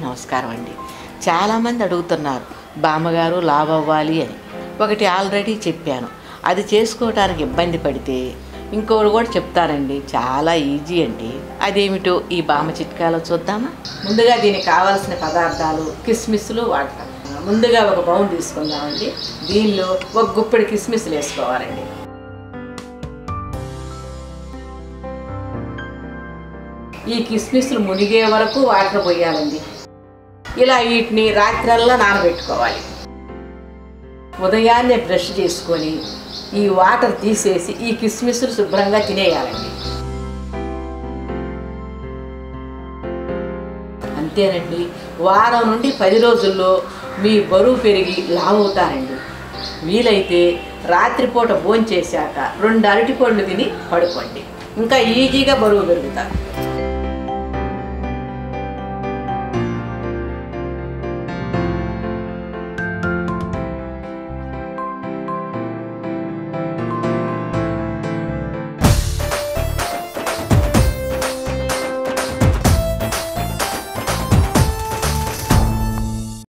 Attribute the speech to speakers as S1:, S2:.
S1: నమస్కారం అండి చాలామంది అడుగుతున్నారు బామ్మగారు లావ్ అవ్వాలి అని ఒకటి ఆల్రెడీ చెప్పాను అది చేసుకోవడానికి ఇబ్బంది పడితే ఇంకోటి కూడా చెప్తానండి చాలా ఈజీ అండి అదేమిటో ఈ బామ చిట్కాలో చూద్దామా ముందుగా దీనికి కావాల్సిన పదార్థాలు కిస్మిస్లు వాడతాం ముందుగా ఒక బౌన్ తీసుకుందామండి దీనిలో ఒక గుప్పెడు కిస్మిస్లు వేసుకోవాలండి ఈ కిస్మిస్లు మునిగే వరకు వాటర్ పోయాలండి ఇలా వీటిని రాత్రల్లా నానబెట్టుకోవాలి ఉదయాన్నే బ్రష్ చేసుకొని ఈ వాటర్ తీసేసి ఈ కిస్మిస్లు శుభ్రంగా తినేయాలండి అంతేనండి వారం నుండి పది రోజుల్లో మీ బరువు పెరిగి లావు అవుతారండి వీలైతే రాత్రిపూట భోంచేశాక రెండు అరటి పండ్లు తిని పడుకోండి ఇంకా ఈజీగా బరువు పెరుగుతారు